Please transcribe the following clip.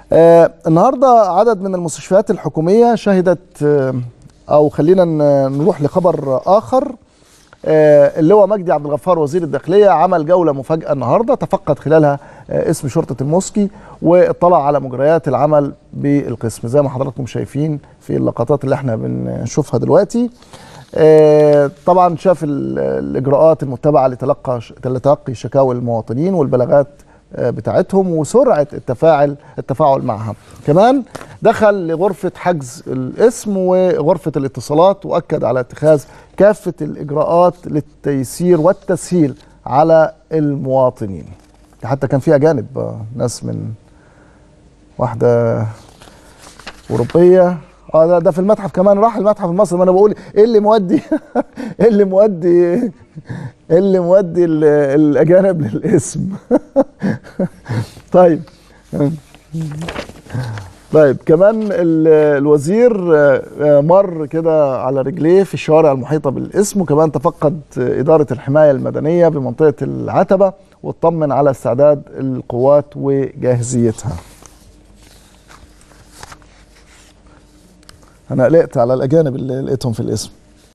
آه النهارده عدد من المستشفيات الحكوميه شهدت آه او خلينا ن- نروح لخبر اخر آه اللي هو مجدي عبد الغفار وزير الداخليه عمل جوله مفاجاه النهارده تفقد خلالها آه اسم شرطه الموسكي واطلع على مجريات العمل بالقسم زي ما حضراتكم شايفين في اللقطات اللي احنا بنشوفها دلوقتي آه، طبعا شاف ال- الاجراءات المتبعه لتلقى لتلقي شكاوى المواطنين والبلاغات آه، بتاعتهم وسرعه التفاعل التفاعل معها كمان دخل لغرفه حجز الاسم وغرفه الاتصالات واكد على اتخاذ كافه الاجراءات للتيسير والتسهيل على المواطنين حتى كان في اجانب آه، ناس من واحده اوروبيه اه ده, ده في المتحف كمان راح المتحف المصري ما انا بقول ايه اللي مودي ايه اللي مودي ايه اللي مودي ال- الاجانب للاسم طيب طيب كمان ال- الوزير آه، آه، مر كده على رجليه في الشوارع المحيطه بالاسم وكمان تفقد آه، اداره الحمايه المدنيه بمنطقه العتبه واطمن على استعداد القوات وجاهزيتها انا قلقت على الاجانب اللي لقيتهم في الاسم